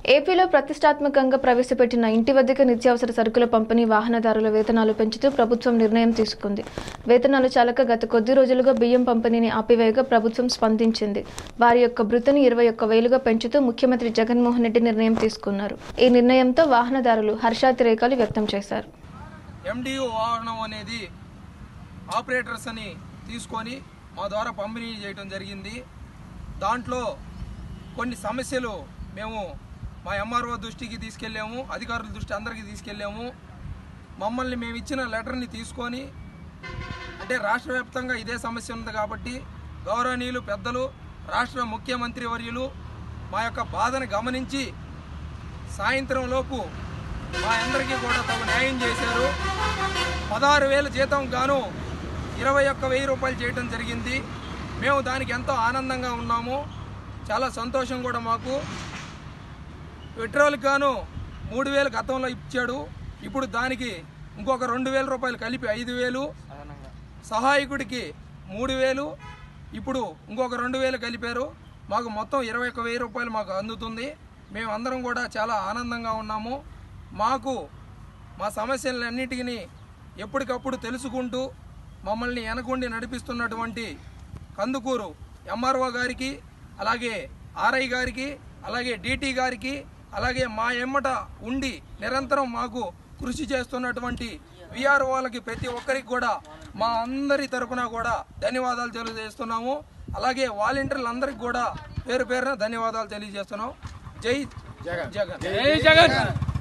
ఏపీలో ప్రతిష్టాత్మకంగా ప్రవేశపెట్టిన ఇంటి వద్దకు నిత్యావసర సరుకుల పంపిణీ వాహనదారుల వేతనాలు పెంచుతూ ప్రభుత్వం నిర్ణయం తీసుకుంది వేతనాలు చాలక గత కొద్ది రోజులుగా బియ్యం పంపిణీని ఆపివేయగా ప్రభుత్వం స్పందించింది వారి యొక్క భృతిని ఇరవై ఒక్క వేలుగా పెంచుతూ ముఖ్యమంత్రి జగన్మోహన్ రెడ్డి నిర్ణయం తీసుకున్నారు ఈ నిర్ణయంతో వాహనదారులు హర్షాతిరేకాలు వ్యక్తం చేశారు ఎండియు వాహనం అనేది ఆపరేటర్స్ అని తీసుకొని మా ద్వారా పంపిణీ చేయడం జరిగింది దాంట్లో కొన్ని సమస్యలు మేము మా ఎంఆర్ఓ దృష్టికి తీసుకెళ్ళాము అధికారుల దృష్టి అందరికీ తీసుకెళ్ళాము మమ్మల్ని మేము ఇచ్చిన లెటర్ని తీసుకొని అంటే రాష్ట్ర వ్యాప్తంగా ఇదే సమస్య ఉంది కాబట్టి గౌరవనీయులు పెద్దలు రాష్ట్ర ముఖ్యమంత్రి వర్యులు మా యొక్క బాధను గమనించి సాయంత్రం లోపు మా అందరికీ కూడా తగు న్యాయం చేశారు పదహారు వేల జీతం గాను ఇరవై ఒక్క వెయ్యి రూపాయలు చేయడం జరిగింది మేము దానికి ఎంతో ఆనందంగా ఉన్నాము చాలా సంతోషం కూడా మాకు పెట్రోల్కి గాను మూడు వేలు గతంలో ఇచ్చాడు ఇప్పుడు దానికి ఇంకొక రెండు వేల రూపాయలు కలిపి ఐదు వేలు సహాయకుడికి మూడు వేలు ఇప్పుడు ఇంకొక రెండు వేలు కలిపారు మాకు మొత్తం ఇరవై ఒక్క వెయ్యి రూపాయలు మాకు అందుతుంది మేము అందరం కూడా చాలా ఆనందంగా ఉన్నాము మాకు మా సమస్యలన్నిటికీ ఎప్పటికప్పుడు తెలుసుకుంటూ మమ్మల్ని వెనకుండి నడిపిస్తున్నటువంటి కందుకూరు ఎంఆర్ఓ గారికి అలాగే ఆర్ఐ గారికి అలాగే డిటి గారికి అలాగే మా ఎమ్మట ఉండి నిరంతరం మాకు కృషి చేస్తున్నటువంటి విఆర్ వాళ్ళకి ప్రతి ఒక్కరికి కూడా మా అందరి తరపున కూడా ధన్యవాదాలు తెలియజేస్తున్నాము అలాగే వాలంటీర్లందరికీ కూడా పేరు పేరున ధన్యవాదాలు తెలియజేస్తున్నాం జై జగన్ జై జగన్